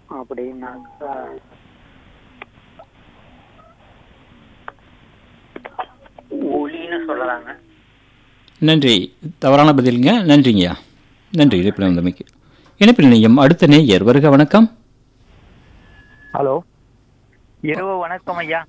அப்படின்னாக்கா ஒளின்னு சொல்லலாங்க நன்றி தவறான பதிலுங்க நன்றிங்கய்யா நன்றி இணைப்பில் வந்தமைக்கு இணைப்பில் நீங்க அடுத்த நேயர் வருக வணக்கம் ஹலோ இரவு வணக்கம் ஐயா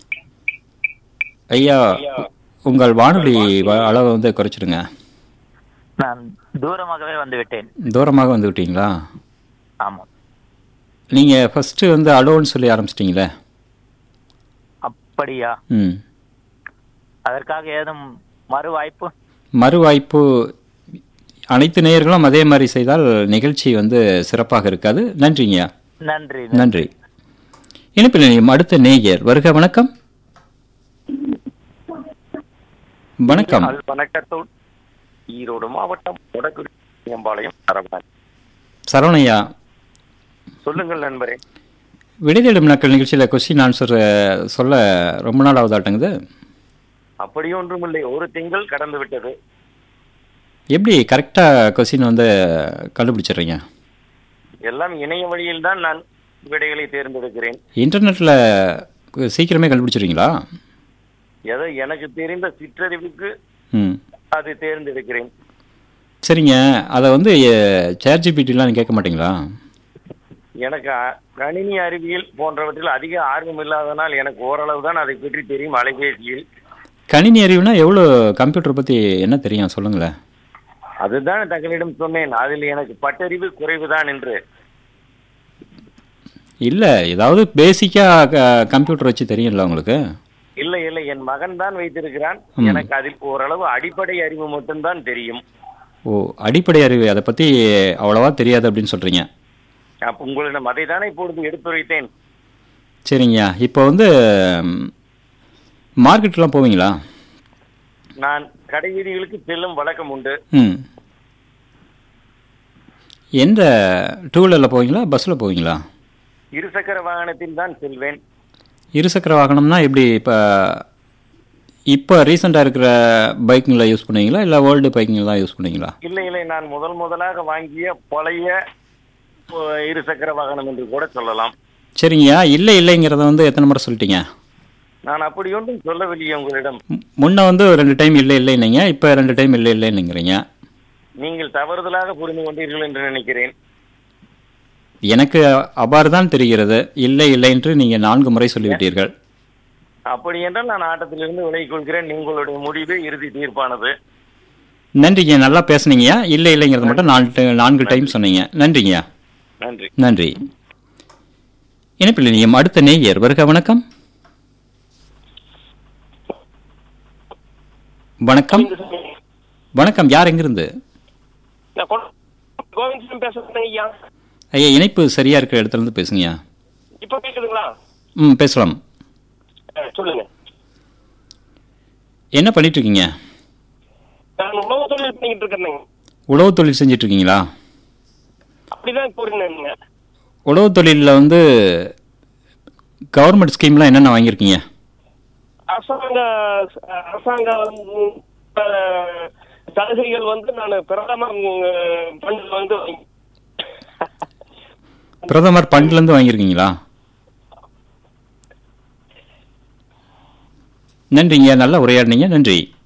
ஐயா உங்கள் வானொலி வ- அளவை வந்து குறைச்சிடுங்க நான் தூரமாகவே வந்து விட்டேன் தூரமாக வந்து விட்டீங்களா ஆமா நீங்கள் ஃபஸ்ட்டு வந்து அலோன்னு சொல்லி ஆரம்பிச்சிட்டிங்களே அப்படியா ம் அதற்காக ஏதும் மறு வாய்ப்பு மறு வாய்ப்பு அனைத்து நேயர்களும் அதே மாதிரி செய்தால் நிகழ்ச்சி வந்து சிறப்பாக இருக்காது நன்றிங்கய்யா நன்றி நன்றி இணைப்பில் இணையும் அடுத்த நேயர் வருக வணக்கம் வணக்கம் நாள் வணக்கத்தோடு ஈரோடு மாவட்டம் கொடக்குடி எம்பாளையம் சரவணன் சரவணையா சொல்லுங்கள் நண்பரே விடைதேடும் நாட்கள் நிகழ்ச்சியில் கொஸ்டின் ஆன்சர் சொல்ல ரொம்ப நாள் ஆகுதாட்டங்குது அப்படி ஒன்றுமில்லை ஒரு திங்கள் கடந்து விட்டது எப்படி கரெக்டாக கொஸ்டின் வந்து கண்டுபிடிச்சிடுறீங்க எல்லாம் இணைய வழியில் தான் நான் விடைகளை தேர்ந்தெடுக்கிறேன் இன்டர்நெட்டில் சீக்கிரமே கண்டுபிடிச்சிடுறீங்களா எதை எனக்கு தெரிந்த சிற்றறிவுக்கு ம் அது தேர்ந்தெடுக்கிறேன் சரிங்க அதை வந்து சேர் ஜிபிடிலாம் கேட்க மாட்டீங்களா எனக்கு அ- கணினி அறிவியல் போன்றவற்றில் அதிக ஆர்வம் இல்லாதனால் எனக்கு ஓரளவு தான் அதை பற்றி தெரியும் அலைபேசியில் கணினி அறிவுனா எவ்வளோ கம்ப்யூட்டர் பற்றி என்ன தெரியும் சொல்லுங்களேன் அதுதான் தங்களிடம் சொன்னேன் அதில் எனக்கு பட்டறிவு குறைவுதான் என்று இல்லை ஏதாவது பேசிக்காக கம்ப்யூட்டர் வச்சு தெரியும்ல உங்களுக்கு இல்லை இல்லை என் மகன் தான் வைத்திருக்கிறான் ம். எனக்கு அதில் ஓரளவு அடிப்படை அறிவு மட்டும்தான் தெரியும் ஓ அடிப்படை அறிவு அதை பற்றி அவ்வளவா தெரியாது அப்படின்னு சொல்கிறீங்க அப்ப உங்களிடம் அதை தானே இப்பொழுது எடுத்துரைத்தேன் சரிங்கய்யா இப்போ வந்து மார்க்கெட்லாம் போவீங்களா நான் கடை வீதிகளுக்கு செல்லும் வழக்கம் உண்டு ம் எந்த டூ வீலரில் போவீங்களா பஸ்ஸில் போவீங்களா இருசக்கர வாகனத்தில் தான் செல்வேன் இருசக்கர வாகனம்னா எப்படி இப்போ இப்போ ரீசெண்டாக இருக்கிற பைக்குங்களை யூஸ் பண்ணுவீங்களா இல்லை ஓல்டு பைக்குங்கள் தான் யூஸ் பண்ணுவீங்களா இல்லை இல்லை நான் முதல் முதலாக வாங்கிய பழைய ஓ, இருசக்கர வாகனம் என்று கூட சொல்லலாம் சரிங்கய்யா இல்லை இல்லைங்கிறத வந்து எத்தனை முறை சொல்லிட்டீங்க நான் அப்படி ஒன்றும் சொல்லவில்லையே உங்களிடம் மு- முன்ன வந்து ரெண்டு டைம் இல்லை இல்லைன்னீங்க இப்போ ரெண்டு டைம் இல்லை இல்லைன்னுங்கிறீங்க நீங்கள் தவறுதலாக புரிந்து கொண்டீர்கள் என்று நினைக்கிறேன் எனக்கு அவ்வாறு தான் தெரிகிறது இல்லை இல்லை என்று நீங்கள் நான்கு முறை சொல்லிவிட்டீர்கள் அப்படி என்றால் நான் ஆட்டத்திலிருந்து விலகிக் கொள்கிறேன் உங்களுடைய முடிவே இறுதி தீர்ப்பானது நன்றிங்க நல்லா பேசுனீங்கய்யா இல்லை இல்லைங்கிறத மட்டும் நாலு ti- நான்கு டைம் சொன்னீங்க நன்றிங்கய்யா நன்றி நன்றி இணைப்பில் நீயும் அடுத்த நேயர் வருக வணக்கம் வணக்கம் வணக்கம் யார் எங்கிருந்து நான் கொ- கோவிந்தன் பேசுறேன் ஐயா ஐயா இணைப்பு சரியா இருக்கிற இடத்துல இருந்து பேசுங்கய்யா இப்ப கேக்குதுங்களா ம் பேசலாம் அஹ், சொல்லுங்க என்ன பண்ணிட்டு இருக்கீங்க நான் உணவு தொழில் பண்ணிக்கிட்டு இருக்கேன் உழவு தொழில் செஞ்சுட்டு இருக்கீங்களா அப்படிதான் கூறினேங்க உழவு தொழிலில் வந்து கவர்மெண்ட் ஸ்கீம்லாம் என்னென்ன வாங்கியிருக்கீங்க அரசாங்க அரசாங்க உம், அஹ், சலுகைகள் வந்து நான் பிரதமர் பண்டில் வந்து வாங்கி- பிரதமர் ஃபண்ட்லேருந்து வாங்கியிருக்கீங்களா நன்றிங்க நல்லா உரையாடினீங்க நன்றி